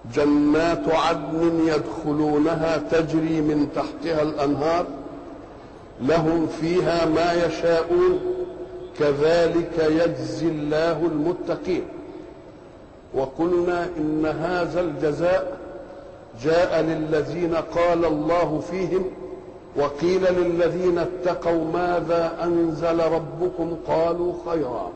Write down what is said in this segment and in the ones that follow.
جنات عدن يدخلونها تجري من تحتها الانهار لهم فيها ما يشاءون كذلك يجزي الله المتقين وقلنا ان هذا الجزاء جاء للذين قال الله فيهم وقيل للذين اتقوا ماذا انزل ربكم قالوا خيرا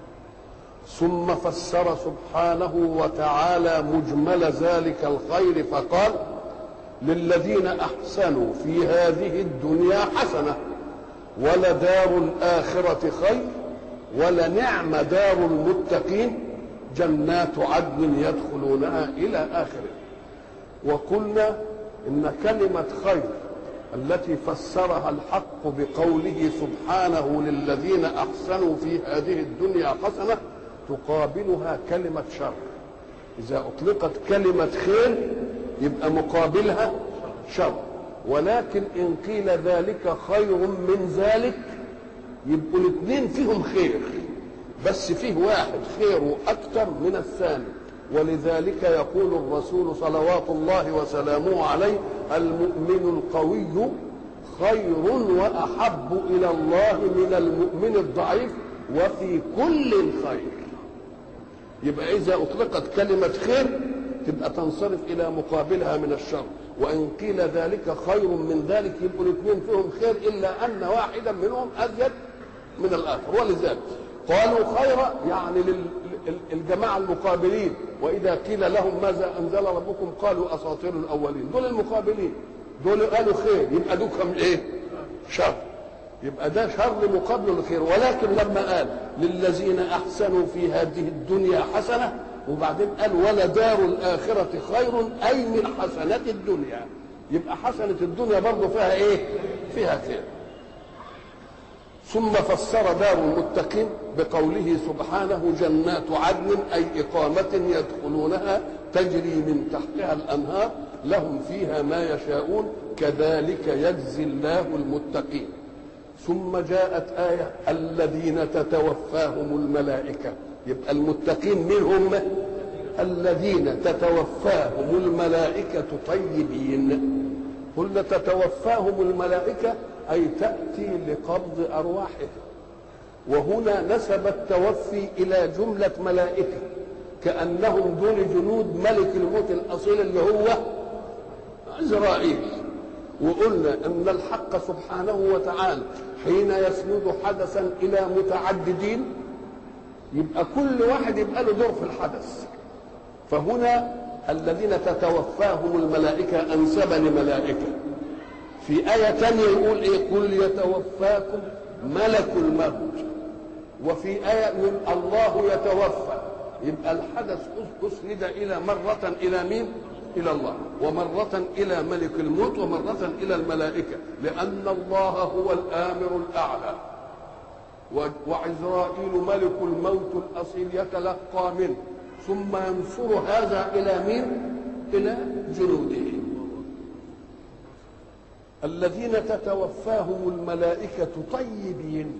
ثم فسر سبحانه وتعالى مجمل ذلك الخير فقال للذين احسنوا في هذه الدنيا حسنه ولدار الاخره خير ولنعم دار المتقين جنات عدن يدخلونها الى اخره وقلنا ان كلمه خير التي فسرها الحق بقوله سبحانه للذين احسنوا في هذه الدنيا حسنه تقابلها كلمه شر اذا اطلقت كلمه خير يبقى مقابلها شر ولكن ان قيل ذلك خير من ذلك يبقوا الاثنين فيهم خير بس فيه واحد خيره اكثر من الثاني ولذلك يقول الرسول صلوات الله وسلامه عليه المؤمن القوي خير واحب الى الله من المؤمن الضعيف وفي كل خير يبقى اذا اطلقت كلمه خير تبقى تنصرف الى مقابلها من الشر وان قيل ذلك خير من ذلك يبقوا الاثنين فيهم خير الا ان واحدا منهم ازيد من الاخر ولذلك قالوا خير يعني للجماعه المقابلين واذا قيل لهم ماذا انزل ربكم قالوا اساطير الاولين دول المقابلين دول قالوا خير يبقى دوكم ايه شر يبقى ده شر مقابل الخير ولكن لما قال للذين احسنوا في هذه الدنيا حسنه وبعدين قال ولدار الاخره خير اي من حسنات الدنيا يبقى حسنه الدنيا برضه فيها ايه فيها خير ثم فسر دار المتقين بقوله سبحانه جنات عدن اي اقامه يدخلونها تجري من تحتها الانهار لهم فيها ما يشاءون كذلك يجزي الله المتقين ثم جاءت آية الذين تتوفاهم الملائكة يبقى المتقين منهم الذين تتوفاهم الملائكة طيبين قلنا تتوفاهم الملائكة أي تأتي لقبض أرواحهم وهنا نسب التوفي إلى جملة ملائكة كأنهم دول جنود ملك الموت الأصيل اللي هو عزرائيل وقلنا ان الحق سبحانه وتعالى حين يسند حدثا الى متعددين يبقى كل واحد يبقى له دور في الحدث فهنا الذين تتوفاهم الملائكة أنسب لملائكة في آية ثانية يقول إيه قل يتوفاكم ملك الموت وفي آية يقول الله يتوفى يبقى الحدث أسند إلى مرة إلى مين؟ إلى الله ومرة إلى ملك الموت ومرة إلى الملائكة لأن الله هو الآمر الأعلى وعزرائيل ملك الموت الأصيل يتلقى منه ثم ينصر هذا إلى مين؟ إلى جنوده الذين تتوفاهم الملائكة طيبين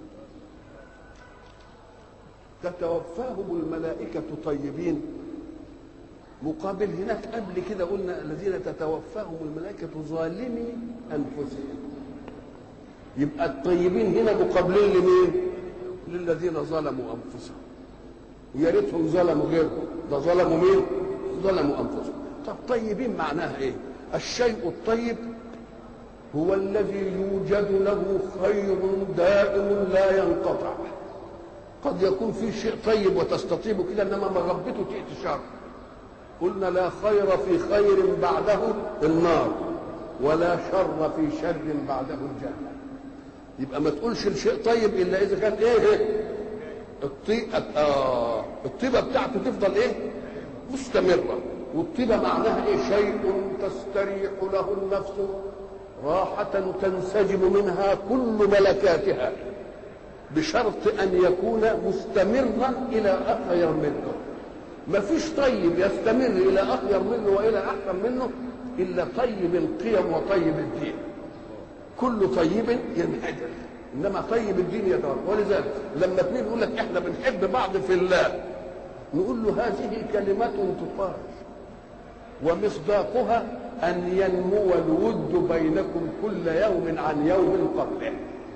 تتوفاهم الملائكة طيبين مقابل هناك قبل كده قلنا الذين تتوفاهم الملائكة ظالمي أنفسهم يبقى الطيبين هنا مقابلين لمين؟ للذين ظلموا أنفسهم ويا ريتهم ظلموا غيرهم ده ظلموا مين؟ ظلموا أنفسهم طب طيبين معناها إيه؟ الشيء الطيب هو الذي يوجد له خير دائم لا ينقطع قد يكون في شيء طيب وتستطيبه كده انما مغبته تأتي شر قلنا لا خير في خير بعده النار ولا شر في شر بعده الجنة يبقى ما تقولش الشيء طيب الا اذا كان ايه الطيبة آه الطيبة بتاعته تفضل ايه مستمرة والطيبة معناها ايه شيء تستريح له النفس راحة تنسجم منها كل ملكاتها بشرط ان يكون مستمرا الى اخير منه ما فيش طيب يستمر الى اخير منه والى احسن منه الا طيب القيم وطيب الدين كل طيب ينحدر انما طيب الدين يدار ولذلك لما اثنين يقول لك احنا بنحب بعض في الله نقول له هذه كلمة تقال ومصداقها أن ينمو الود بينكم كل يوم عن يوم قبله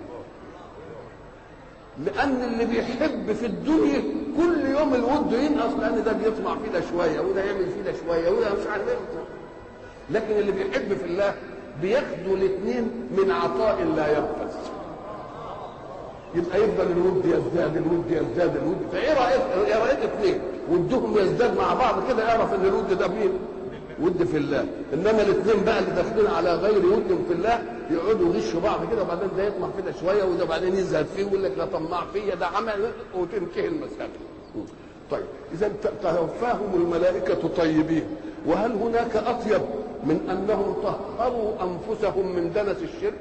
لأن اللي بيحب في الدنيا كل يوم الود ينقص لأن ده بيطمع فيه ده شوية وده يعمل فيه ده شوية وده مش عارف ايه لكن اللي بيحب في الله بياخدوا الاثنين من عطاء لا ينفذ يبقى يفضل الود يزداد الود يزداد الود فايه رايك ايه رايك اثنين ودهم يزداد مع بعض كده اعرف ان الود ده مين ود في الله انما الاثنين بقى اللي داخلين على غير ود في الله يقعدوا يغشوا بعض كده وبعدين ده يطمع في ده شويه وده بعدين يزهد فيه ويقول لك ده طماع فيا ده عمل وتنتهي المساله طيب اذا توفاهم الملائكه طيبين وهل هناك اطيب من انهم طهروا انفسهم من دنس الشرك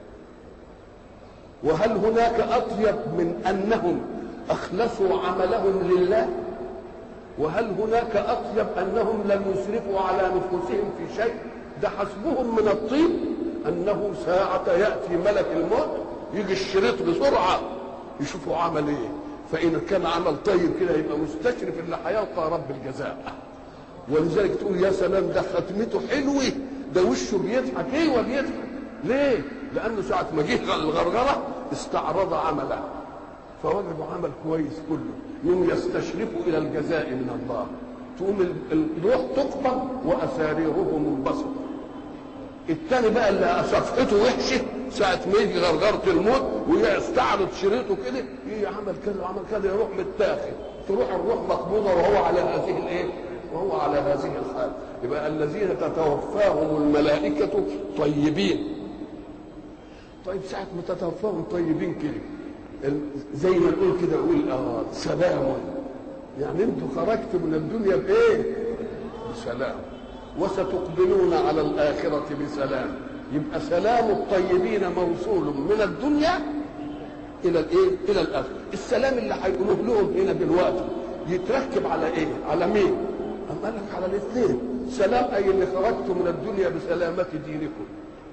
وهل هناك اطيب من انهم اخلصوا عملهم لله وهل هناك اطيب انهم لم يسرفوا على نفوسهم في شيء ده حسبهم من الطيب انه ساعة ياتي ملك الموت يجي الشريط بسرعة يشوفوا عمل ايه فان كان عمل طيب كده يبقى مستشرف اللي هيلقى رب الجزاء ولذلك تقول يا سلام ده ختمته حلوه ده وشه بيضحك ايوه بيضحك ليه؟ لانه ساعة ما جه الغرغرة استعرض عمله فوجدوا عمل كويس كله يوم يستشرفوا الى الجزاء من الله تقوم الروح تقبض واساريرهم منبسطه التاني بقى اللي صفحته وحشه ساعة ما يجي غرغرة الموت ويستعرض شريطه كده ايه عمل كذا وعمل كذا يروح متاخد تروح الروح مقبوضة وهو على هذه الايه؟ وهو على هذه الحال يبقى الذين تتوفاهم الملائكة طيبين طيب ساعة ما تتوفاهم طيبين كده زي ما نقول كده نقول اه سلام يعني انتوا خرجتوا من الدنيا بايه؟ بسلام وستقبلون على الآخرة بسلام يبقى سلام الطيبين موصول من الدنيا إلى الإيه؟ إلى الآخرة السلام اللي هيقولوه لهم هنا دلوقتي يتركب على إيه؟ على مين؟ أم قال لك على الاثنين سلام أي اللي خرجتم من الدنيا بسلامة دينكم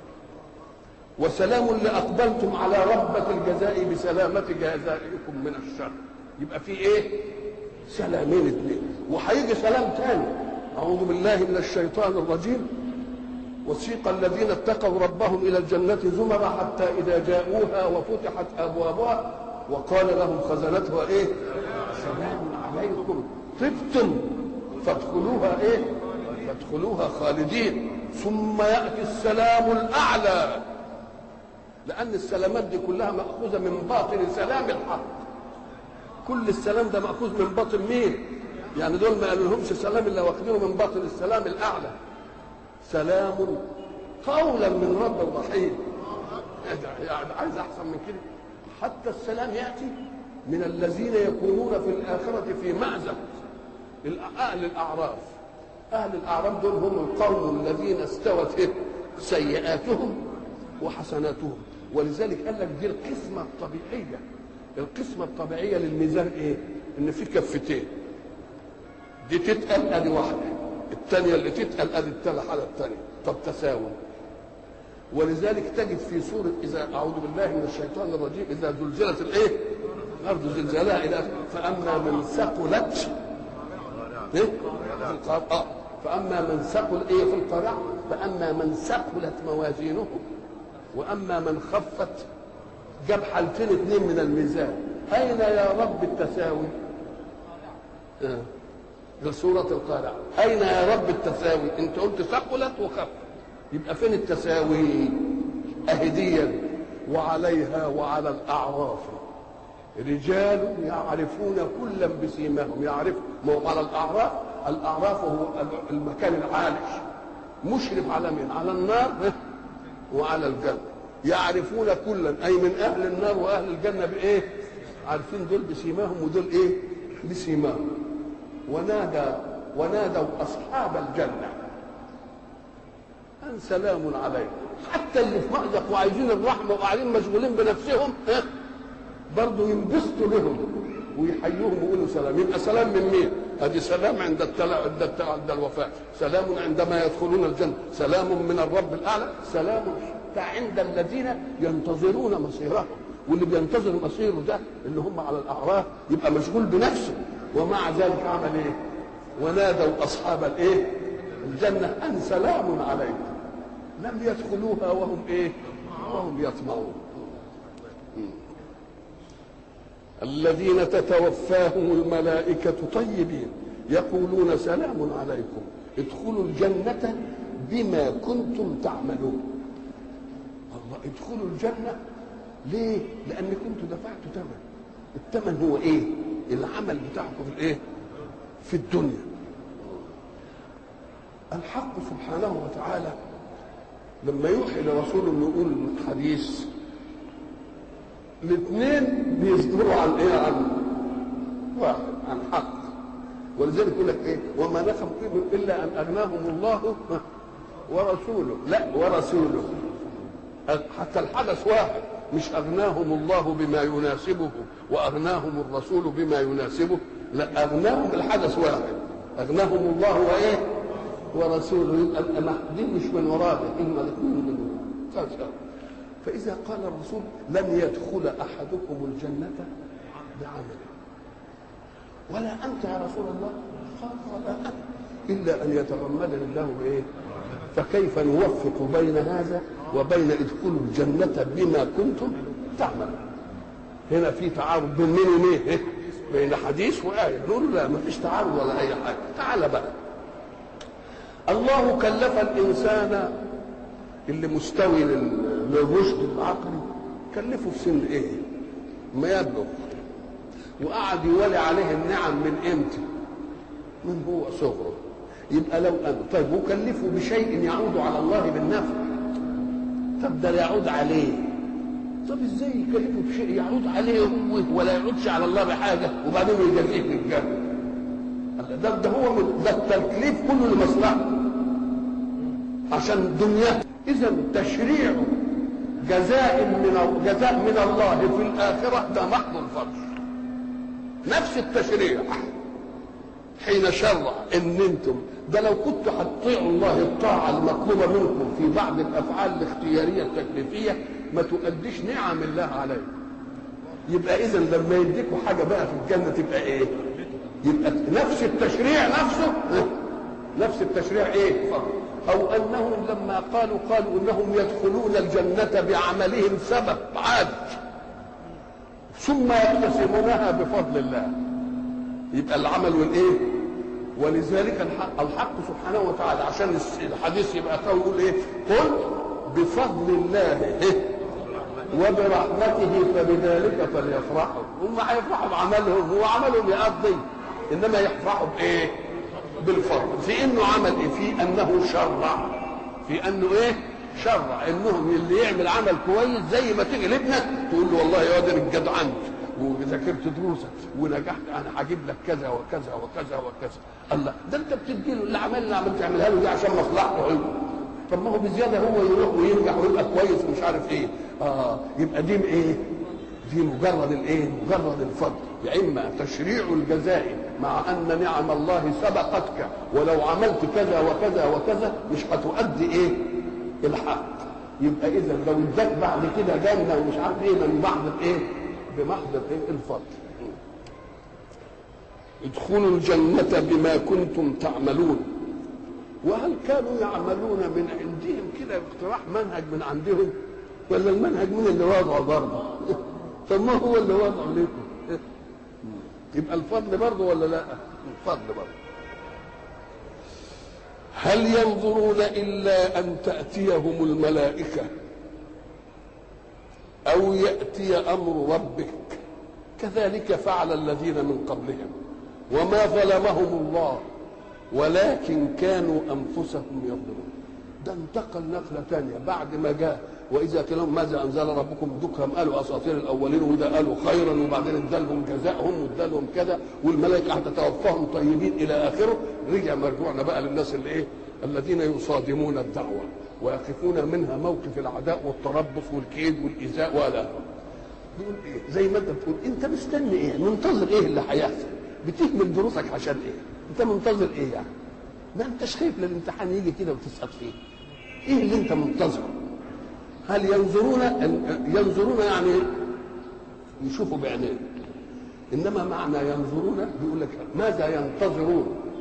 وسلام اللي أقبلتم على ربة الجزاء بسلامة جزائكم من الشر يبقى في إيه؟ سلامين اثنين وهيجي سلام تاني أعوذ بالله من الشيطان الرجيم وسيق الذين اتقوا ربهم إلى الجنة زمرا حتى إذا جاءوها وفتحت أبوابها وقال لهم خزنتها إيه سلام عليكم طبتم فادخلوها إيه فادخلوها خالدين ثم يأتي السلام الأعلى لأن السلامات دي كلها مأخوذة من باطن سلام الحق كل السلام ده مأخوذ من باطن مين يعني دول ما قالوا لهمش سلام الا واخدينه من باطن السلام الاعلى سلام قولا من رب رحيم يعني عايز احسن من كده حتى السلام ياتي من الذين يكونون في الاخره في مأزق اهل الاعراف اهل الاعراف دول هم القوم الذين استوت سيئاتهم وحسناتهم ولذلك قال لك دي القسمه الطبيعيه القسمه الطبيعيه للميزان ايه ان في كفتين دي تتقل ادي واحده الثانيه اللي تتقل ادي الحاله الثانيه طب تساوي ولذلك تجد في سوره اذا اعوذ بالله من الشيطان الرجيم اذا زلزلت الايه الارض زلزالها الى فاما من ثقلت ايه في القارعة اه فاما من ثقل ايه في القارعة فاما من ثقلت موازينه واما من خفت جاب حالتين اثنين من الميزان اين يا رب التساوي آه. ده سورة القارعة أين يا رب التساوي أنت قلت ثقلت وخف يبقى فين التساوي أهديا وعليها وعلى الأعراف رجال يعرفون كلا بسيماهم يعرف ما هو على الأعراف الأعراف هو المكان العالي مشرف على من على النار وعلى الجنة يعرفون كلا أي من أهل النار وأهل الجنة بإيه عارفين دول بسيماهم ودول إيه بسيماهم ونادى ونادوا اصحاب الجنه ان سلام عليكم حتى اللي في مأزق وعايزين الرحمه وقاعدين مشغولين بنفسهم اه برضه ينبسطوا لهم ويحيوهم ويقولوا سلام يبقى سلام من مين؟ ادي سلام عند التلا... عند الت... عند الوفاه، سلام عندما يدخلون الجنه، سلام من الرب الاعلى، سلام حتى عند الذين ينتظرون مصيرهم، واللي بينتظر مصيره ده اللي هم على الاعراف يبقى مشغول بنفسه ومع ذلك عمل ايه ونادوا اصحاب الايه الجنة أن سلام عليكم لم يدخلوها وهم إيه وهم يطمعون الذين تتوفاهم الملائكة طيبين يقولون سلام عليكم ادخلوا الجنة بما كنتم تعملون الله ادخلوا الجنة ليه؟ لأن كنتم دفعتوا ثمن الثمن هو ايه؟ العمل بتاعكم في الايه؟ في الدنيا الحق سبحانه وتعالى لما يوحي لرسوله انه يقول حديث الاثنين بيصدروا عن ايه عن واحد عن حق ولذلك يقول لك ايه وما نخم فيهم الا ان اغناهم الله ورسوله لا ورسوله حتى الحدث واحد مش اغناهم الله بما يناسبه واغناهم الرسول بما يناسبه لا اغناهم الحدث واحد اغناهم الله وايه ورسوله يبقى دي مش من وراده اما الاثنين من وراه فإذا قال الرسول لن يدخل أحدكم الجنة بعمله ولا أنت يا رسول الله قال ولا أنا إلا أن يتغمدني الله بإيه فكيف نوفق بين هذا وبين ادخلوا الجنة بما كنتم تعملون هنا في تعارض بين مين ومين إيه؟ بين حديث وآية نقول لا ما فيش تعارض ولا أي حاجة تعال بقى الله كلف الإنسان اللي مستوي للرشد العقلي كلفه في سن ايه؟ ما يبلغ وقعد يولي عليه النعم من امتى؟ من هو صغره يبقى لو أن طيب وكلفه بشيء يعود على الله بالنفع طب ده يعود عليه طب ازاي يكلفه بشيء يعود عليه هو ولا يعودش على الله بحاجه وبعدين يجازيه بالجنه ده ده هو من ده التكليف كله لمصلحته عشان دنياه اذا تشريع جزاء من جزاء من الله في الاخره ده محض الفضل نفس التشريع حين شرع ان انتم ده لو كنتوا هتطيعوا الله الطاعه المطلوبه منكم في بعض الافعال الاختياريه التكليفيه ما تؤديش نعم الله عليكم يبقى اذا لما يديكوا حاجه بقى في الجنه تبقى ايه؟ يبقى نفس التشريع نفسه نفس التشريع ايه؟ فضل او انهم لما قالوا قالوا انهم يدخلون الجنه بعملهم سبب عادي ثم يقتسمونها بفضل الله يبقى العمل والايه ولذلك الحق, الحق سبحانه وتعالى عشان الحديث يبقى قوي يقول ايه قل بفضل الله إيه؟ وبرحمته فبذلك فليفرحوا هم هيفرحوا بعملهم هو عملهم يقضي انما يفرحوا بايه بالفضل في انه عمل ايه في انه شرع في انه ايه شرع انهم اللي يعمل عمل كويس زي ما تيجي لابنك تقول له والله يا واد انا جدعنت وذاكرت دروسك ونجحت انا هجيب لك كذا وكذا وكذا وكذا الله ده انت بتدي له العمل اللي عملت تعملها له دي عشان مصلحته هو طب ما هو بزياده هو يروح وينجح ويبقى كويس ومش عارف ايه اه يبقى دي ايه دي مجرد الايه مجرد الفضل يا اما تشريع الجزاء مع ان نعم الله سبقتك ولو عملت كذا وكذا وكذا مش هتؤدي ايه الحق يبقى اذا لو اداك بعد كده جنه ومش عارف ايه من محض ايه بمحض الايه الفضل ادخلوا الجنة بما كنتم تعملون وهل كانوا يعملون من عندهم كده باقتراح منهج من عندهم ولا المنهج من اللي وضعه برضه طب ما هو اللي وضعه لكم يبقى الفضل برضه ولا لا الفضل برضه هل ينظرون الا ان تاتيهم الملائكه او ياتي امر ربك كذلك فعل الذين من قبلهم وما ظلمهم الله ولكن كانوا انفسهم يظلمون ده انتقل نقله ثانيه بعد ما جاء واذا كلام ماذا انزل ربكم ذكرهم قالوا اساطير الاولين وده قالوا خيرا وبعدين ادالهم جزاءهم وادالهم كذا والملائكه هتتوفاهم طيبين الى اخره رجع مرجوعنا بقى للناس اللي ايه الذين يصادمون الدعوه ويقفون منها موقف العداء والتربص والكيد والايذاء ولا بيقول ايه زي ما انت بتقول انت مستني ايه منتظر ايه اللي هيحصل بتهمل دروسك عشان ايه انت منتظر ايه يعني ما انتش خايف للامتحان يجي كده وتسقط فيه ايه اللي انت منتظره هل ينظرون ينظرون يعني يشوفوا بعينين انما معنى ينظرون بيقول لك ماذا ينتظرون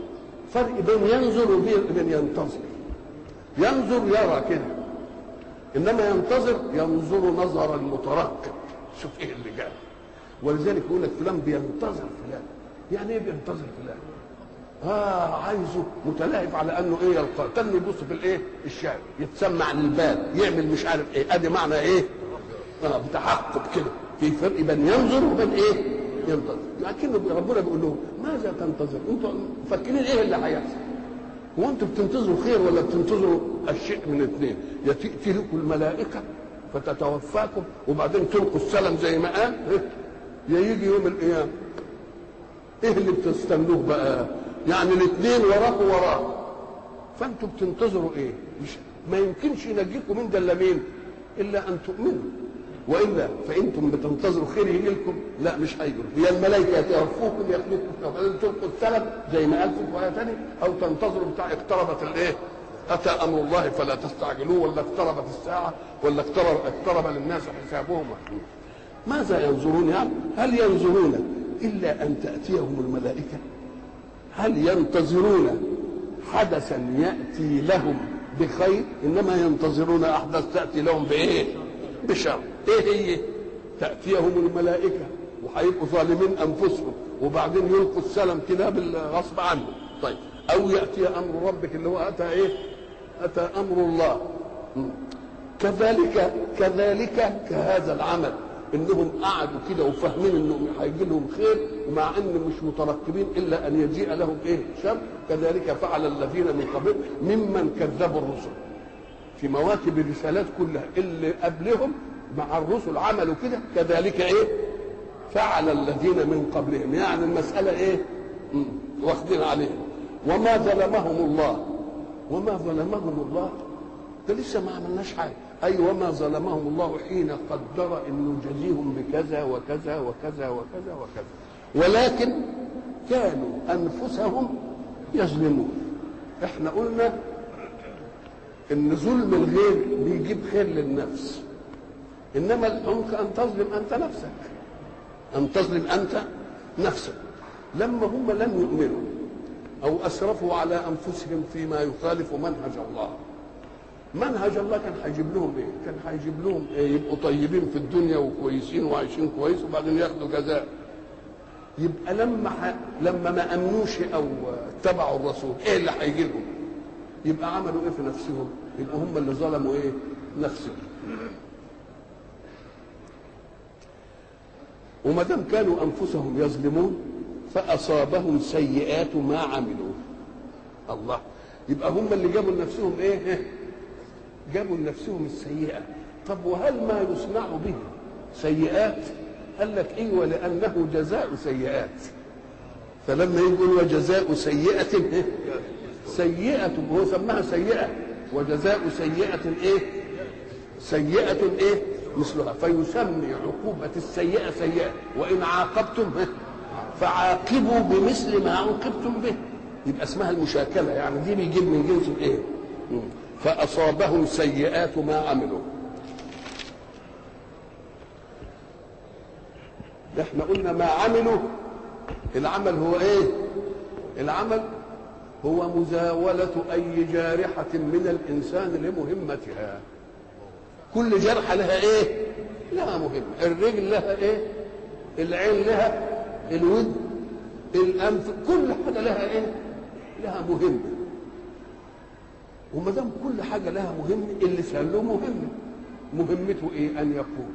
فرق بين ينظر وبين ينتظر ينظر يرى كده انما ينتظر ينظر نظر المترقب شوف ايه اللي جاي ولذلك يقول لك فلان بينتظر فلان يعني ايه بينتظر فلان اه عايزه متلهف على انه ايه يلقى تاني يبص في الايه الشارع يتسمع عن الباب يعمل مش عارف ايه ادي معنى ايه اه بتحقق كده في فرق بين ينظر وبين ايه ينتظر لكن ربنا بيقول لهم ماذا تنتظر انتوا مفكرين ايه اللي هيحصل هو انتوا بتنتظروا خير ولا بتنتظروا الشيء من اثنين يا تاتي لكم الملائكه فتتوفاكم وبعدين تلقوا السلم زي ما قال يا يجي يوم القيامه ايه اللي بتستنوه بقى يعني الاثنين وراكوا وراه فانتوا بتنتظروا ايه مش ما يمكنش ينجيكم من ده الا مين الا ان تؤمنوا والا فانتم بتنتظروا خير يجي لكم لا مش هيجي هي الملائكه يتوفوكم يخلقكم وبعدين تلقوا السلم زي ما قال في ايه ثانيه او تنتظروا بتاع اقتربت الايه اتى امر الله فلا تستعجلوه ولا اقتربت الساعه ولا اقترب اقترب للناس حسابهم ماذا ينظرون يعني هل ينظرون الا ان تاتيهم الملائكه هل ينتظرون حدثا ياتي لهم بخير انما ينتظرون احداث تاتي لهم بايه بشر ايه هي تاتيهم الملائكه وهيبقوا ظالمين انفسهم وبعدين يلقوا السلم كده بالغصب عنهم طيب او ياتي امر ربك اللي هو اتى ايه اتى امر الله كذلك كذلك كهذا العمل انهم قعدوا كده وفاهمين انهم هيجي لهم خير ومع ان مش مترقبين الا ان يجيء لهم ايه شر كذلك فعل الذين من قبلهم ممن كذبوا الرسل في مواكب الرسالات كلها اللي قبلهم مع الرسل عملوا كده كذلك ايه فعل الذين من قبلهم يعني المساله ايه مم. واخدين عليهم وما ظلمهم الله وما ظلمهم الله ده لسه ما عملناش حاجه اي وما ظلمهم الله حين قدر انه يجازيهم بكذا وكذا وكذا وكذا وكذا ولكن كانوا انفسهم يظلمون احنا قلنا ان ظلم الغير بيجيب خير للنفس انما العمق ان تظلم انت نفسك ان تظلم انت نفسك لما هم لم يؤمنوا او اسرفوا على انفسهم فيما يخالف منهج الله منهج الله كان هيجيب لهم ايه؟ كان هيجيب لهم إيه؟ يبقوا طيبين في الدنيا وكويسين وعايشين كويس وبعدين ياخدوا جزاء. يبقى لما ح... لما ما امنوش او اتبعوا الرسول ايه اللي هيجي لهم؟ يبقى عملوا ايه في نفسهم؟ يبقى هم اللي ظلموا ايه؟ نفسهم. وما دام كانوا انفسهم يظلمون فاصابهم سيئات ما عملوا. الله يبقى هم اللي جابوا لنفسهم ايه؟ جابوا لنفسهم السيئة طب وهل ما يصنع به سيئات قال لك ايوه لانه جزاء سيئات فلما يقول وجزاء سيئة سيئة هو سماها سيئة وجزاء سيئة ايه سيئة ايه مثلها فيسمي عقوبة السيئة سيئة وإن عاقبتم فعاقبوا بمثل ما عوقبتم به يبقى اسمها المشاكلة يعني دي بيجيب من جنس الايه فأصابهم سيئات ما عملوا احنا قلنا ما عملوا العمل هو ايه العمل هو مزاولة أي جارحة من الإنسان لمهمتها كل جرحة لها ايه لها مهمة الرجل لها ايه العين لها الود الأنف كل حاجة لها ايه لها مهمة وما دام كل حاجه لها مهمه اللسان له مهمه مهمته ايه ان يقول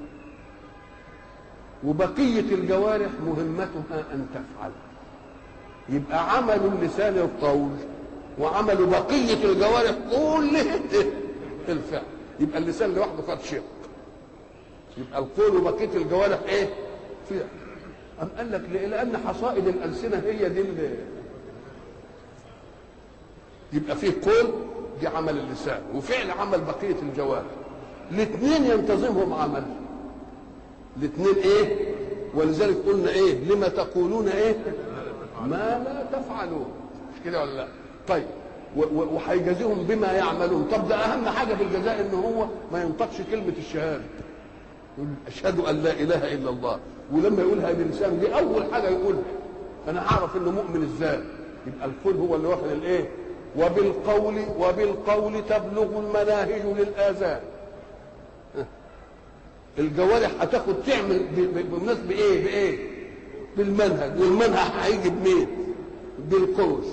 وبقيه الجوارح مهمتها ان تفعل يبقى عمل اللسان القول وعمل بقيه الجوارح كله الفعل يبقى اللسان لوحده خد شق يبقى القول وبقيه الجوارح ايه فعل أم قال لك لأن حصائد الألسنة هي دي اللي يبقى فيه قول دي عمل اللسان وفعل عمل بقيه الجوارح الاثنين ينتظمهم عمل الاثنين ايه ولذلك قلنا ايه لما تقولون ايه ما لا تفعلون مش كده ولا لا طيب وهيجازيهم بما يعملون طب ده اهم حاجه في الجزاء ان هو ما ينطقش كلمه الشهاده يقول اشهد ان لا اله الا الله ولما يقولها بلسانه دي اول حاجه يقولها انا اعرف انه مؤمن ازاي يبقى الكل هو اللي واخد الايه وبالقول وبالقول تبلغ المناهج للاذان الجوارح هتاخد تعمل بالمناسبة بايه بايه بالمنهج والمنهج هيجي بمين بالقول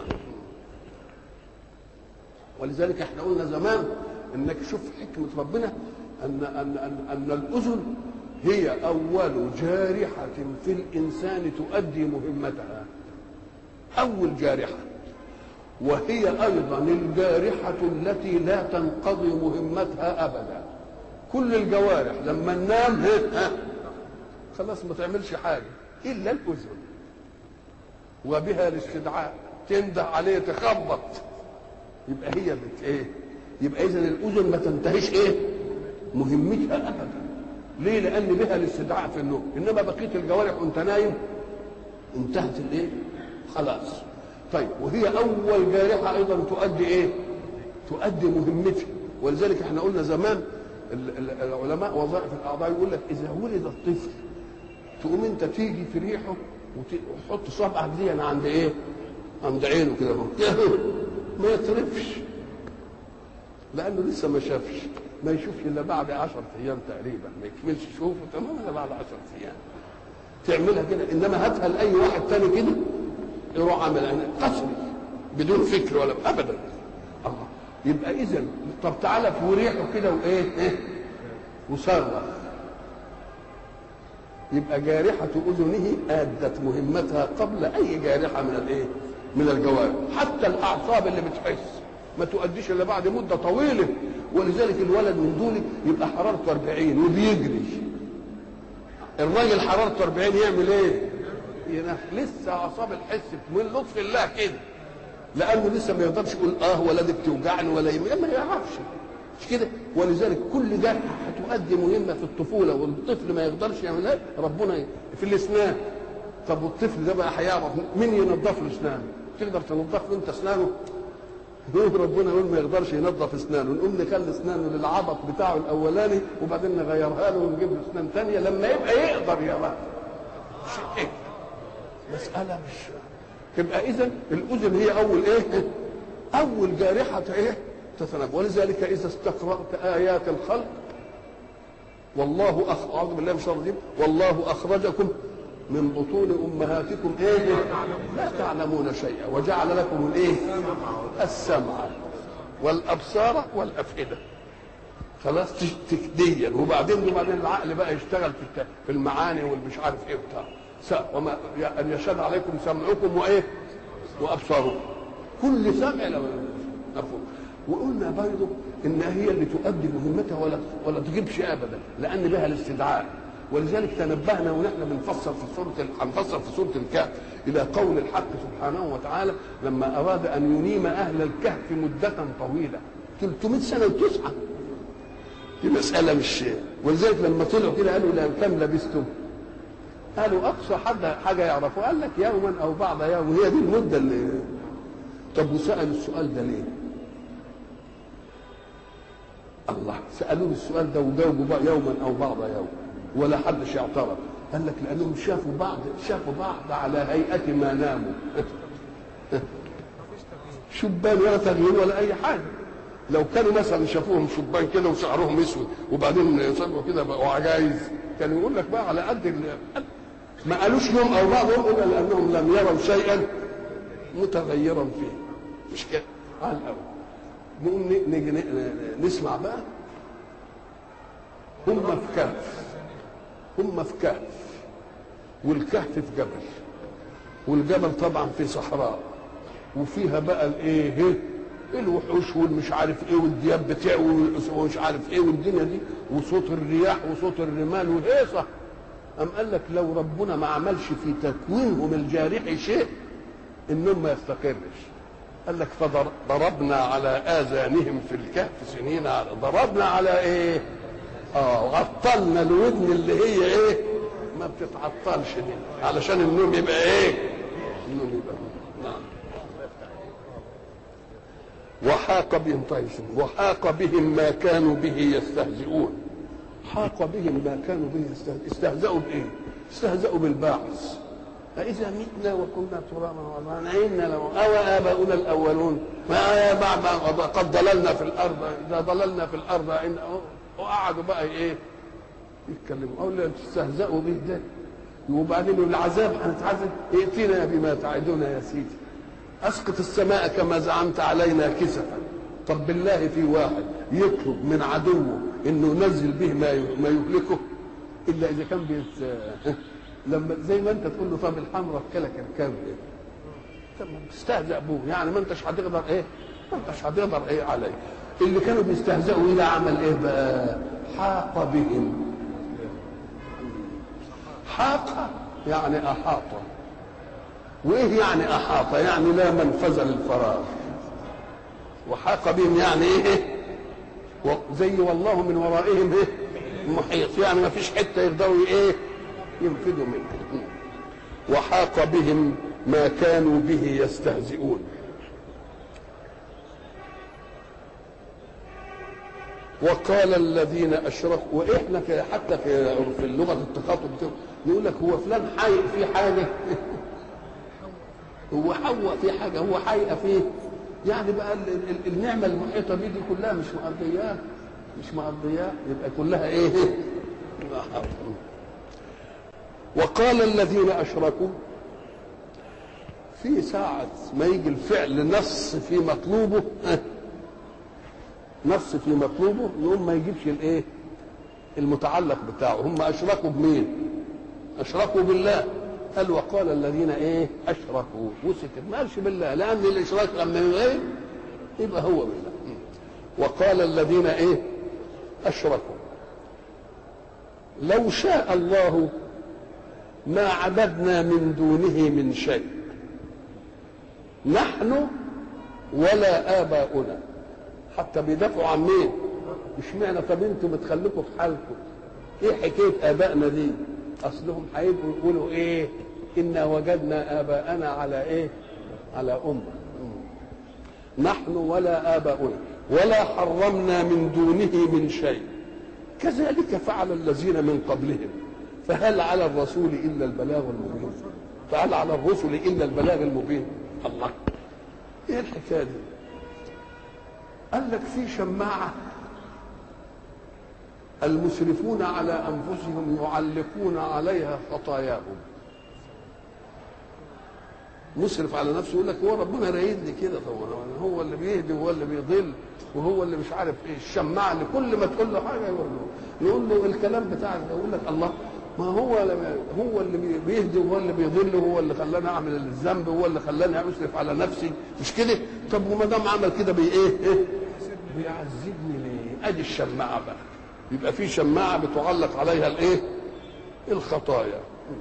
ولذلك احنا قلنا زمان انك شوف حكمة ربنا ان ان ان, أن الاذن هي اول جارحة في الانسان تؤدي مهمتها اول جارحة وهي ايضا الجارحة التي لا تنقضي مهمتها ابدا كل الجوارح لما ننام ها خلاص ما تعملش حاجة الا الاذن وبها الاستدعاء تنده عليه تخبط يبقى هي بت ايه يبقى اذا الاذن ما تنتهيش ايه مهمتها ابدا ليه لان بها الاستدعاء في النوم انما بقيه الجوارح وانت نايم انتهت الايه خلاص طيب وهي اول جارحه ايضا تؤدي ايه تؤدي مهمتها ولذلك احنا قلنا زمان العلماء وظائف الاعضاء يقول لك اذا ولد الطفل تقوم انت تيجي في ريحه وتحط صبعك دي أنا عند ايه عند عينه كده ما يترفش لانه لسه ما شافش ما يشوفش الا بعد 10 ايام تقريبا ما يكملش شوفه تمام الا بعد 10 ايام تعملها كده انما هاتها لاي واحد تاني كده يروح عامل يعني قسري بدون فكر ولا ابدا الله يبقى اذا طب تعالى في ريحه كده وايه ايه وصرخ يبقى جارحة أذنه أدت مهمتها قبل أي جارحة من الإيه؟ من الجوارح، حتى الأعصاب اللي بتحس ما تؤديش إلا بعد مدة طويلة، ولذلك الولد من دول يبقى حرارته 40 وبيجري. الراجل حرارته 40 يعمل إيه؟ ينح لسه أعصاب الحس من لطف الله كده. لأنه لسه ما يقدرش يقول آه ولا دي بتوجعني ولا يم... ما يعرفش. مش كده ولذلك كل جرح هتؤدي مهمه في الطفوله والطفل ما يقدرش يعملها ربنا ي... في الاسنان طب والطفل ده بقى هيعرف مين ينظف له اسنانه تقدر تنظف له انت اسنانه يقول ربنا يقول ما يقدرش ينظف اسنانه نقوم نخلي اسنانه للعبط بتاعه الاولاني وبعدين نغيرها له ونجيب له اسنان ثانيه لما يبقى يقدر يراها إيه؟ مساله مش تبقى اذا الاذن هي اول ايه اول جارحه ايه تتنبأ ولذلك إذا استقرأت آيات الخلق والله أخ... أعوذ بالله من الشيطان الرجيم والله أخرجكم من بطون أمهاتكم إيه لا تعلمون شيئا وجعل لكم الإيه السمع والأبصار والأفئدة خلاص تكديا وبعدين وبعدين العقل بقى يشتغل في في المعاني والمش عارف ايه وبتاع وما ان يشهد عليكم سمعكم وايه وابصاركم كل سمع لو مفهوم وقلنا برضه ان هي اللي تؤدي مهمتها ولا ولا تجيبش ابدا لان بها الاستدعاء ولذلك تنبهنا ونحن بنفسر في سوره هنفسر في سوره الكهف الى قول الحق سبحانه وتعالى لما اراد ان ينيم اهل الكهف مده طويله 300 سنه وتسعه دي مساله مش ولذلك لما طلعوا كده قالوا لا كم لبستم قالوا اقصى حد حاجه يعرفوا قال لك يوما او بعض يوم هي دي المده اللي طب وسال السؤال ده ليه؟ الله سالوه السؤال ده وجاوبوا بقى يوما او بعض يوم ولا حدش يعترض قال لك لانهم شافوا بعض شافوا بعض على هيئه ما ناموا شبان ولا تغيير ولا اي حاجه لو كانوا مثلا شافوهم شبان كده وشعرهم اسود وبعدين يصبحوا كده بقوا عجايز كانوا يقول لك بقى على قد ما قالوش يوم او بعض يوم الا لانهم لم يروا شيئا متغيرا فيه مش كده على الاول نقوم نيجي نسمع بقى هم في كهف هم في كهف والكهف في جبل والجبل طبعا في صحراء وفيها بقى الايه الوحوش والمش عارف ايه والدياب بتعوي ومش عارف ايه والدنيا دي وصوت الرياح وصوت الرمال وهيصه أم قال لك لو ربنا ما عملش في تكوينهم الجارح شيء النوم ما يستقرش قال لك فضربنا على اذانهم في الكهف سنين ضربنا على ايه اه عطلنا الودن اللي هي ايه ما بتتعطلش دي علشان النوم يبقى ايه النوم يبقى نعم وحاق بهم طيب وحاق بهم ما كانوا به يستهزئون حاق بهم ما كانوا به يستهزئون استهزأوا بايه استهزأوا بالباعث أإذا متنا وكنا ترابا وعظاما أئنا لو أو آباؤنا الأولون ما بعد قد ضللنا في الأرض إذا ضللنا في الأرض إن وقعدوا بقى إيه يتكلموا أقول لهم تستهزئوا به ده وبعدين العذاب هنتعذب ائتنا بما تعدنا يا سيدي اسقط السماء كما زعمت علينا كسفا طب بالله في واحد يطلب من عدوه انه ينزل به ما ما يهلكه الا اذا كان بيت لما زي ما انت تقول له طب الحمراء كلك الكلب طب تستهزأ بوه يعني ما انتش هتقدر ايه ما انتش هتقدر ايه عليه اللي كانوا بيستهزئوا الى عمل ايه بقى حاق بهم حاق يعني احاط وايه يعني احاط يعني لا منفذ للفراغ وحاق بهم يعني ايه زي والله من ورائهم ايه محيط يعني ما فيش حته يقدروا ايه ينفذوا منه وحاق بهم ما كانوا به يستهزئون وقال الذين اشركوا واحنا في حتى في في اللغه التخاطب يقول لك هو فلان حي في حاجه هو حوى في حاجه هو حيئه فيه يعني بقى ال ال النعمه المحيطه بيه دي كلها مش مقضياه مش مقضياه يبقى كلها ايه وقال الذين اشركوا في ساعة ما يجي الفعل نص في مطلوبه نص في مطلوبه يقوم ما يجيبش الايه المتعلق بتاعه هم اشركوا بمين اشركوا بالله قال وقال الذين ايه اشركوا وسكت ما قالش بالله لان الاشراك لما يغير يبقى هو بالله وقال الذين ايه اشركوا لو شاء الله ما عبدنا من دونه من شيء نحن ولا اباؤنا حتى بيدافعوا عن مين مش معنى طب انتوا بتخليكم في حالكم ايه حكايه ابائنا دي اصلهم هيبقوا يقولوا ايه انا وجدنا اباءنا على ايه على امه نحن ولا اباؤنا ولا حرمنا من دونه من شيء كذلك فعل الذين من قبلهم فهل على الرسول الا البلاغ المبين فهل على الرسل الا البلاغ المبين الله ايه الحكايه دي قال لك في شماعه المسرفون على انفسهم يعلقون عليها خطاياهم مسرف على نفسه يقول لك هو ربنا رايدني كده طبعا هو اللي بيهدي وهو اللي بيضل وهو اللي مش عارف ايه الشماعه اللي كل ما تقول له حاجه يقول له نقول له الكلام بتاعك ده يقول لك الله ما هو هو اللي بيهدي وهو اللي بيضل وهو اللي خلاني اعمل الذنب وهو اللي خلاني اسرف على نفسي مش كده طب وما دام عمل كده بي ايه, إيه؟ بيعذبني ليه ادي الشماعه بقى يبقى في شماعه بتعلق عليها الايه الخطايا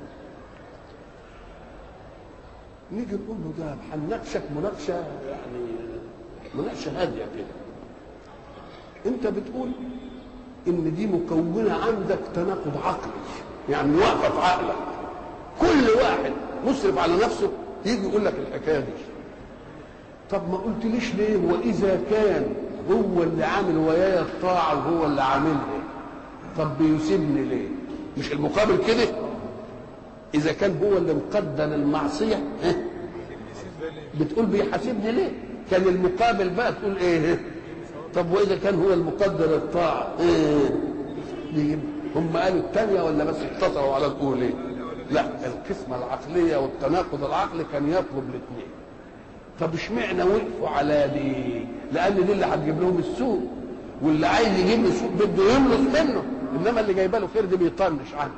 نيجي نقول له ده هنناقشك مناقشه يعني مناقشه هاديه كده انت بتقول ان دي مكونه عندك تناقض عقلي يعني واقفه في عقلك كل واحد مسرف على نفسه يجي يقول لك الحكايه دي طب ما قلتليش ليه واذا كان هو اللي عامل ويايا الطاعه وهو اللي عاملها طب بيسيبني ليه مش المقابل كده اذا كان هو اللي مقدر المعصيه بتقول بيحاسبني ليه كان المقابل بقى تقول ايه طب واذا كان هو المقدر الطاعه ايه هم قالوا الثانيه ولا بس اقتصروا على الاولى لا القسمه العقليه والتناقض العقلي كان يطلب الاثنين طب اشمعنى وقفوا على دي لان دي اللي هتجيب لهم السوق واللي عايز يجيب له سوق بده يملص منه انما اللي جايبه له خير دي بيطنش عنه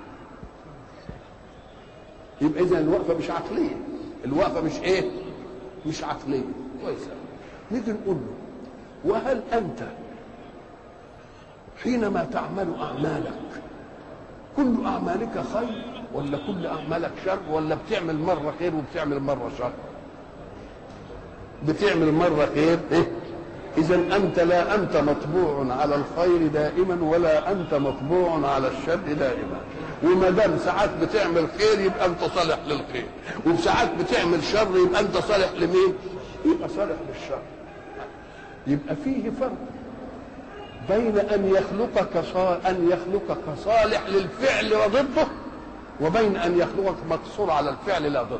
يبقى اذا الوقفه مش عقليه الوقفه مش ايه مش عقليه كويس نيجي نقول له وهل انت حينما تعمل اعمالك كل اعمالك خير ولا كل اعمالك شر ولا بتعمل مره خير وبتعمل مره شر بتعمل مره خير ايه اذا انت لا انت مطبوع على الخير دائما ولا انت مطبوع على الشر دائما وما دام ساعات بتعمل خير يبقى انت صالح للخير وساعات بتعمل شر يبقى انت صالح لمين يبقى صالح للشر يبقى فيه فرق بين ان يخلقك صا... ان يخلقك صالح للفعل وضده وبين ان يخلقك مقصور على الفعل لا ضده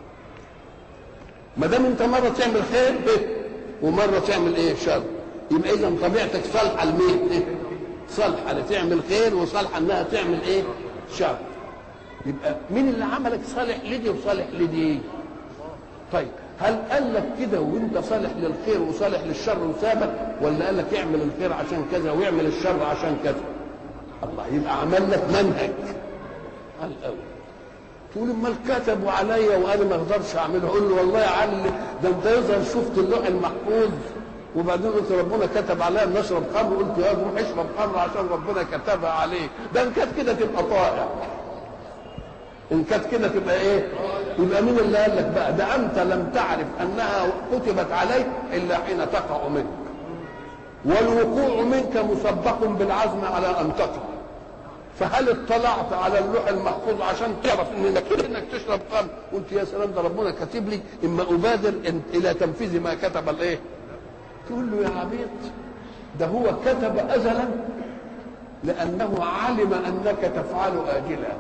ما دام انت مره تعمل خير إيه؟ ومره تعمل ايه شر يبقى اذا طبيعتك صالحه لمين إيه؟ صالحه لتعمل خير وصالحه انها تعمل ايه شر يبقى مين اللي عملك صالح لدي وصالح لدي طيب هل قال لك كده وانت صالح للخير وصالح للشر وسابك ولا قال لك اعمل الخير عشان كذا واعمل الشر عشان كذا الله يبقى عمل لك منهج على الاول تقول امال كتبوا عليا وانا ما اقدرش اعمله اقول له والله يا علي ده انت يظهر شفت اللوح المحفوظ وبعدين قلت ربنا كتب عليا ان اشرب خمر قلت يا روح اشرب خمر عشان ربنا كتبها عليك ده ان كانت كده تبقى طائع ان كانت كده تبقى ايه يبقى مين اللي قال لك بقى ده انت لم تعرف انها كتبت عليك الا حين تقع منك والوقوع منك مسبق بالعزم على ان تقع فهل اطلعت على اللوح المحفوظ عشان تعرف انك انك تشرب خمر قلت يا سلام ده ربنا كاتب لي اما ابادر إن الى تنفيذ ما كتب الايه تقول له يا عبيط ده هو كتب ازلا لانه علم انك تفعل اجلا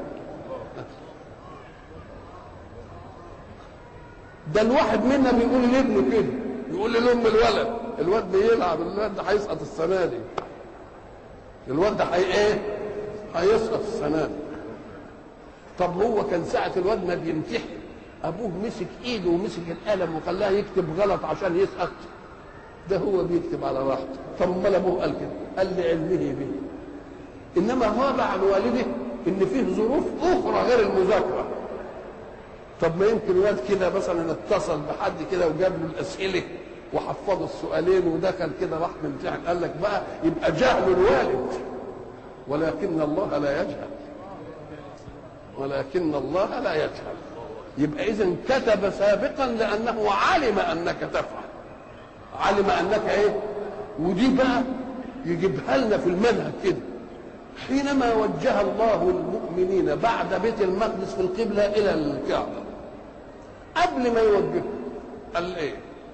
ده الواحد منا بيقول لابنه كده يقول لام الولد الواد بيلعب الواد ده هيسقط السنه دي الواد ده هي ايه هيسقط السنه دي طب هو كان ساعه الواد ما بيمتحن ابوه مسك ايده ومسك القلم وخلاه يكتب غلط عشان يسقط ده هو بيكتب على راحته طب امال ابوه قال كده قال لعلمه به انما غاب عن والده ان فيه ظروف اخرى غير المذاكره طب ما يمكن واد كده مثلا اتصل بحد كده وجاب له الاسئله وحفظه السؤالين ودخل كده راح ممتحن قال لك بقى يبقى جهل الوالد ولكن الله لا يجهل ولكن الله لا يجهل يبقى اذا كتب سابقا لانه علم انك تفعل علم انك ايه ودي بقى يجيبها لنا في المنهج كده حينما وجه الله المؤمنين بعد بيت المقدس في القبلة إلى الكعبة قبل ما يوجهه قال إيه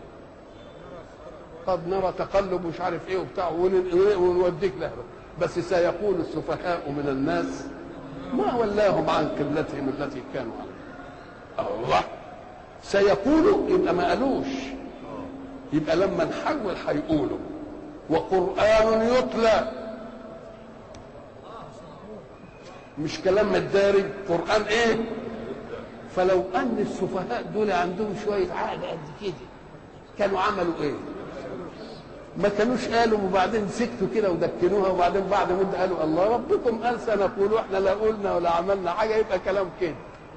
قد نرى تقلب مش عارف ايه وبتاع ونوديك له بس سيقول السفهاء من الناس ما ولاهم عن قبلتهم التي كانوا عليها الله سيقولوا يبقى ما قالوش يبقى لما نحول هيقولوا وقرآن يتلى مش كلام مدارج قرآن ايه فلو ان السفهاء دول عندهم شوية عقل قد كده كانوا عملوا ايه ما كانوش قالوا وبعدين سكتوا كده ودكنوها وبعدين بعد مدة قالوا الله ربكم قال سنقول احنا لا قلنا ولا عملنا حاجة يبقى كلام كده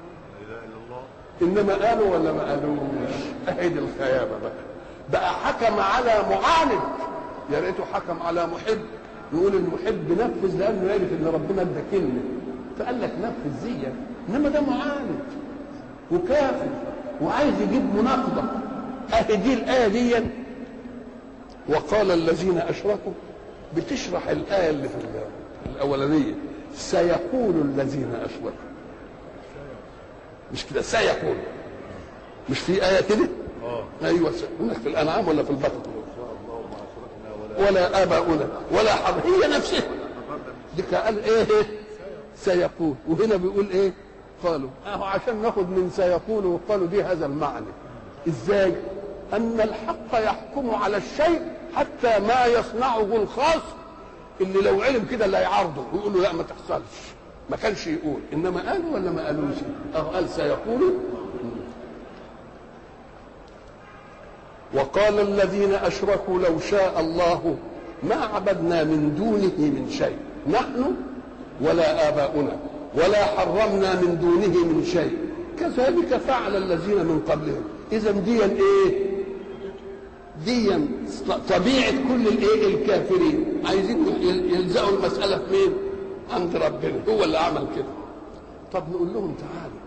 انما قالوا ولا ما قالوش اهي دي الخيابة بقى بقى حكم على معاند يا ريته حكم على محب يقول المحب نفذ لانه يعرف ان ربنا ادى كلمه فقال لك نفذ زيك انما ده معاند وكافر وعايز يجيب مناقضه اهي دي الايه دي وقال الذين اشركوا بتشرح الايه اللي في الاولانيه سيقول الذين اشركوا مش كده سيقول مش في ايه كده ايوه هناك في الانعام ولا في البقره ولا اباؤنا ولا حرم هي نفسها دي قال ايه سيقول وهنا بيقول ايه قالوا اهو عشان ناخد من سيقول وقالوا دي هذا المعنى ازاي ان الحق يحكم على الشيء حتى ما يصنعه الخاص اللي لو علم كده لا يعارضه ويقول له لا ما تحصلش ما كانش يقول انما قالوا ولا ما قالوش اهو قال سيقول وقال الذين اشركوا لو شاء الله ما عبدنا من دونه من شيء نحن ولا اباؤنا ولا حرمنا من دونه من شيء كذلك فعل الذين من قبلهم اذا ديا ايه ديا طبيعه كل الايه الكافرين عايزين يلزقوا المساله في مين عند ربنا هو اللي عمل كده طب نقول لهم تعالوا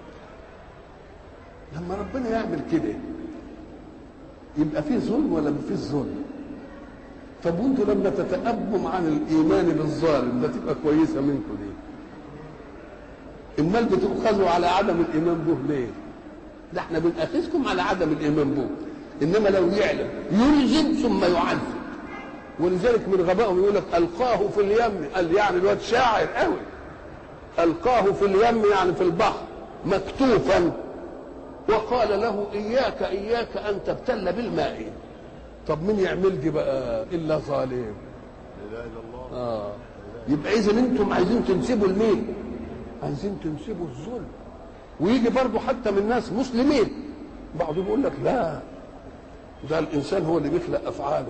لما ربنا يعمل كده يبقى فيه ظلم ولا ما فيش ظلم طب وانتوا لما تتأبم عن الايمان بالظالم ده تبقى كويسه منكم ليه امال بتؤخذوا على عدم الايمان به ليه ده احنا بنأخذكم على عدم الايمان به انما لو يعلم يلزم ثم يعذب ولذلك من غبائهم يقول لك القاه في اليم قال يعني الواد شاعر قوي القاه في اليم يعني في البحر مكتوفا وقال له اياك اياك ان تبتل بالماء طب مين يعمل دي بقى الا ظالم لا اله الا الله اه يبقى اذا انتم عايزين تنسبوا لمين عايزين تنسبوا الظلم ويجي برضه حتى من ناس مسلمين بعضهم يقول لك لا ده الانسان هو اللي بيخلق افعاله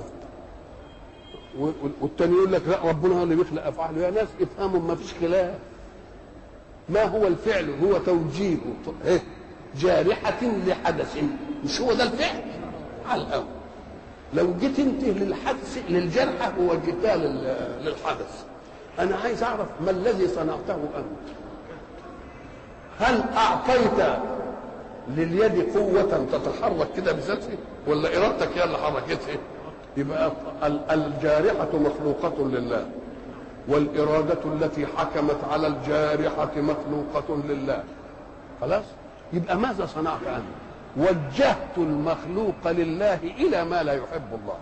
و- و- والتاني يقول لك لا ربنا هو اللي بيخلق افعاله يا ناس افهموا ما فيش خلاف ما هو الفعل هو توجيه إيه؟ جارحة لحدث مش هو ده الفعل على الأول لو جيت انت للحدث للجرحى ووجهتها لل- للحدث انا عايز اعرف ما الذي صنعته انت هل اعطيت لليد قوة تتحرك كده بذاتها ولا ارادتك هي اللي حركتها يبقى ال- الجارحة مخلوقة لله والإرادة التي حكمت على الجارحة مخلوقة لله خلاص يبقى ماذا صنعت أنت وجهت المخلوق لله إلى ما لا يحب الله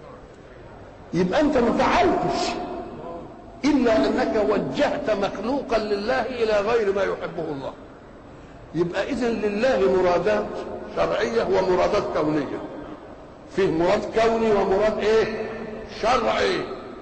يبقى أنت ما فعلتش إلا أنك وجهت مخلوقا لله إلى غير ما يحبه الله يبقى إذن لله مرادات شرعية ومرادات كونية فيه مراد كوني ومراد إيه شرعي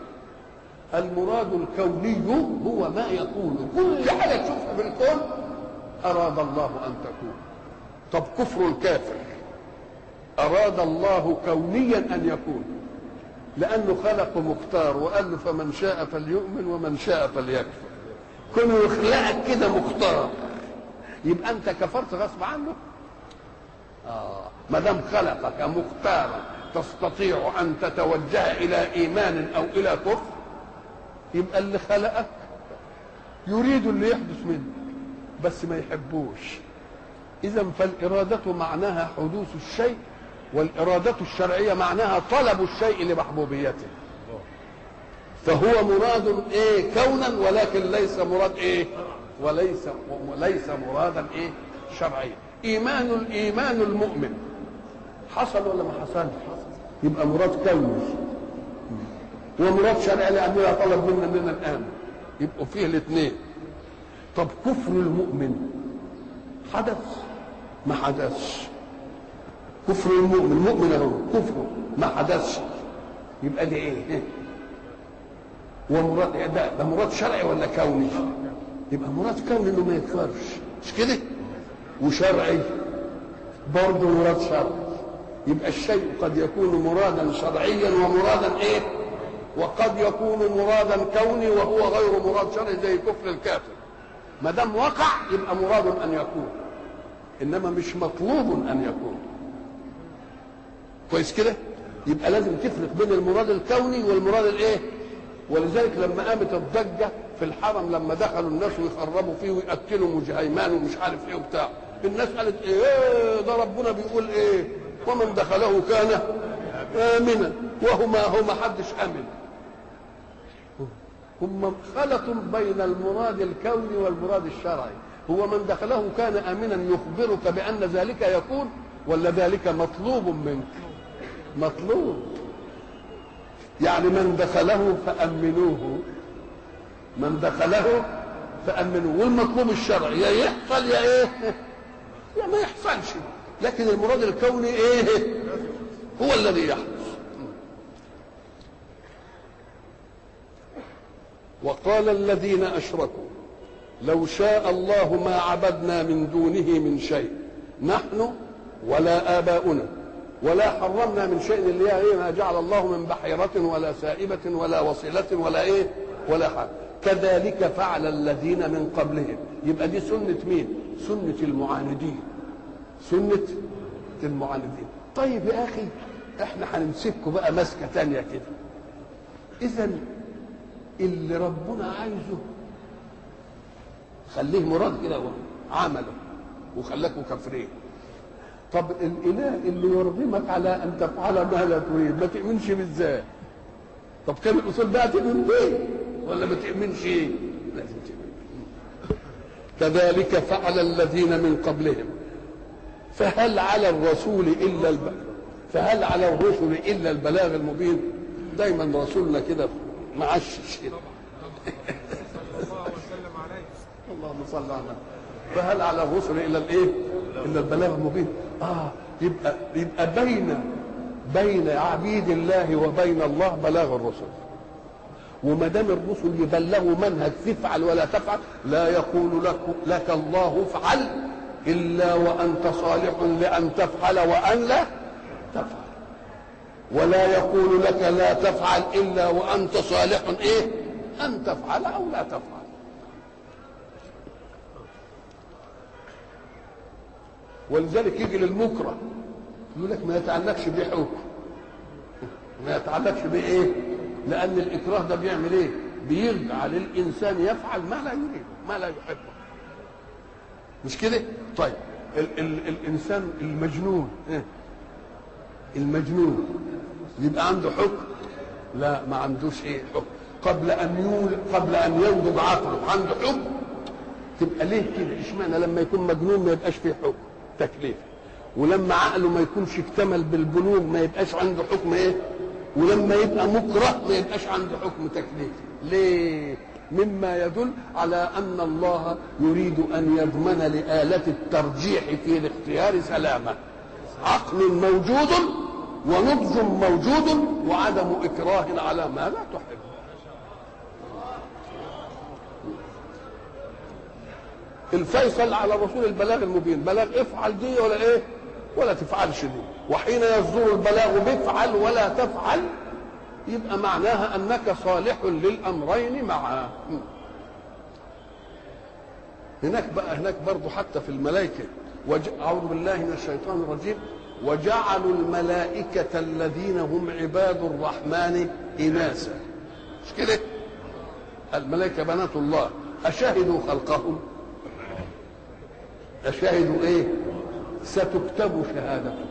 المراد الكوني هو ما يكون كل حاجة تشوفها في الكون أراد الله أن تكون طب كفر الكافر أراد الله كونيا أن يكون لأنه خلق مختار وقال له فمن شاء فليؤمن ومن شاء فليكفر كونه يخلقك كده مختار يبقى أنت كفرت غصب عنه آه ما دام خلقك مختارا تستطيع أن تتوجه إلى إيمان أو إلى كفر يبقى اللي خلقك يريد اللي يحدث منك بس ما يحبوش اذا فالاراده معناها حدوث الشيء والاراده الشرعيه معناها طلب الشيء لمحبوبيته فهو مراد ايه كونا ولكن ليس مراد ايه وليس وليس مرادا ايه شرعيا ايمان الايمان المؤمن حصل ولا ما حصلش يبقى مراد كوني ومراد شرعي لانه طلب منا اننا نامن يبقوا فيه الاثنين طب كفر المؤمن حدث ما حدثش كفر المؤمن مؤمن اهو كفره ما حدثش يبقى دي ايه ومراد ده, ده مراد شرعي ولا كوني يبقى مراد كوني انه ما يكفرش مش كده وشرعي برضه مراد شرعي يبقى الشيء قد يكون مرادا شرعيا ومرادا ايه وقد يكون مرادا كوني وهو غير مراد شرعي زي كفر الكافر ما دام وقع يبقى مراد ان يكون انما مش مطلوب ان يكون كويس كده يبقى لازم تفرق بين المراد الكوني والمراد الايه ولذلك لما قامت الضجه في الحرم لما دخلوا الناس ويخربوا فيه ويقتلوا مجهيمان ومش عارف ايه وبتاع الناس قالت ايه ده ربنا بيقول ايه ومن دخله كان امنا وهما هو ما حدش امن هم خلطوا بين المراد الكوني والمراد الشرعي هو من دخله كان امنا يخبرك بان ذلك يكون ولا ذلك مطلوب منك مطلوب يعني من دخله فامنوه من دخله فامنوه والمطلوب الشرعي يا يحصل يا ايه يا ما يحصلش لكن المراد الكوني ايه هو الذي يحدث وقال الذين اشركوا لو شاء الله ما عبدنا من دونه من شيء نحن ولا اباؤنا ولا حرمنا من شيء اللي هي ايه ما جعل الله من بحيرة ولا سائبة ولا وصلة ولا ايه ولا حاجة كذلك فعل الذين من قبلهم يبقى دي سنة مين سنة المعاندين سنة المعاندين طيب يا اخي احنا هنمسككم بقى مسكة تانية كده اذا اللي ربنا عايزه خليه مراد كده عمله وخلاكوا كافرين طب الاله اللي يرغمك على ان تفعل ما لا تريد ما تؤمنش بالذات طب كان الاصول بقى تؤمن بيه ولا ما تؤمنش ايه لازم تؤمن كذلك فعل الذين من قبلهم فهل على الرسول الا الب... فهل على الرسل الا البلاغ المبين دايما رسولنا كده معشش كده اللهم صل على النبي فهل على الرسل الا الايه؟ الا البلاغ المبين اه يبقى يبقى بين بين عبيد الله وبين الله بلاغ الرسل وما دام الرسل يبلغوا منهج تفعل ولا تفعل لا يقول لك لك الله افعل الا وانت صالح لان تفعل وان لا تفعل ولا يقول لك لا تفعل الا وانت صالح ايه ان تفعل او لا تفعل ولذلك يجي للمكره يقول لك ما يتعلقش بيه حكم ما يتعلقش بيه ايه لان الاكراه ده بيعمل ايه بيجعل الانسان يفعل ما لا يريده ما لا يحبه مش كده طيب ال ال الانسان المجنون إيه؟ المجنون يبقى عنده حكم لا ما عندوش ايه حكم قبل ان يول قبل ان ينضج عقله عنده حكم تبقى ليه كده اشمعنى لما يكون مجنون ما يبقاش فيه حكم تكليف ولما عقله ما يكونش اكتمل بالبلوغ ما يبقاش عنده حكم ايه ولما يبقى مكره ما يبقاش عنده حكم تكليف ليه مما يدل على ان الله يريد ان يضمن لآلة الترجيح في الاختيار سلامة عقل موجود ونضج موجود وعدم اكراه على ما لا تحب الفيصل على الرسول البلاغ المبين بلاغ افعل دي ولا ايه ولا تفعلش دي وحين يصدر البلاغ بافعل ولا تفعل يبقى معناها انك صالح للامرين معا هناك بقى هناك برضه حتى في الملائكه وج... اعوذ بالله من الشيطان الرجيم وجعلوا الملائكة الذين هم عباد الرحمن إناثا مش كده؟ الملائكة بنات الله أشهدوا خلقهم أشهدوا إيه؟ ستكتب شهادتهم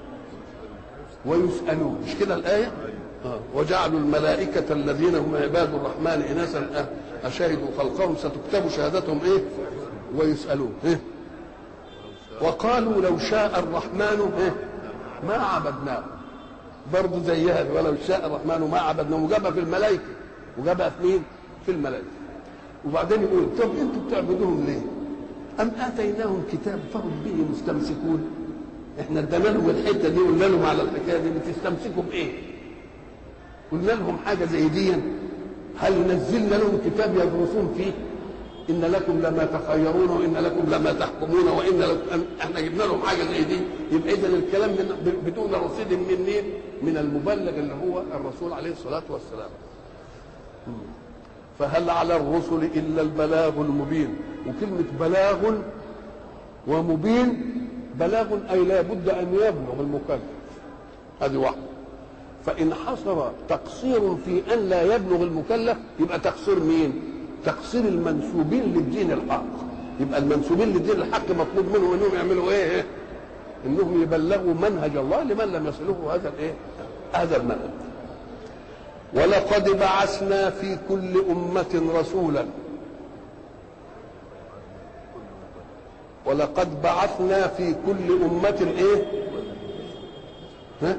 ويسألون مش كده الآية؟ آه. وجعلوا الملائكة الذين هم عباد الرحمن إناثا أشهدوا خلقهم ستكتب شهادتهم إيه؟ ويسألون إيه؟ وقالوا لو شاء الرحمن إيه؟ ما عبدناه برضه زي هذه ولو شاء الرحمن ما عبدناه وجابها في الملائكة وجابها في مين؟ في الملائكة وبعدين يقول طب انتوا بتعبدوهم ليه؟ أم آتيناهم كتاب فهم به مستمسكون احنا ادينا لهم الحته دي وقلنا لهم على الحكايه دي بتستمسكوا بايه؟ قلنا لهم حاجه زي دي هل نزلنا لهم كتاب يدرسون فيه؟ ان لكم لما تخيرون وان لكم لما تحكمون وان لكم احنا جبنا لهم حاجه زي دي يبقى اذا الكلام من بدون رصيد من مين؟ من المبلغ اللي هو الرسول عليه الصلاه والسلام. فهل على الرسل الا البلاغ المبين وكلمه بلاغ ومبين بلاغ اي لا بد ان يبلغ المكلف هذه واحده فان حصل تقصير في ان لا يبلغ المكلف يبقى تقصير مين تقصير المنسوبين للدين الحق يبقى المنسوبين للدين الحق مطلوب منهم انهم يعملوا ايه انهم يبلغوا منهج الله لمن لم يصله هذا الايه هذا المنهج ولقد بعثنا في كل أمة رسولا ولقد بعثنا في كل أمة إيه؟ ها؟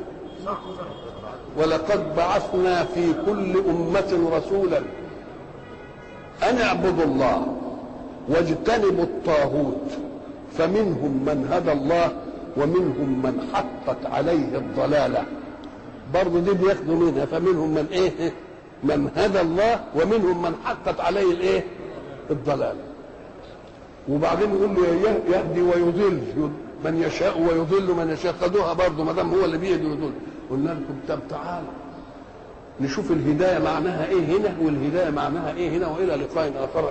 ولقد بعثنا في كل أمة رسولا أن اعبدوا الله واجتنبوا الطاغوت فمنهم من هدى الله ومنهم من حقت عليه الضلاله برضه دي بياخدوا منها فمنهم من ايه من هدى الله ومنهم من حقت عليه الايه الضلال وبعدين يقول له يهدي ويضل من يشاء ويضل من يشاء خدوها برضه ما دام هو اللي بيهدي ويضل قلنا لكم طب تعالوا نشوف الهدايه معناها ايه هنا والهدايه معناها ايه هنا والى لقاء اخر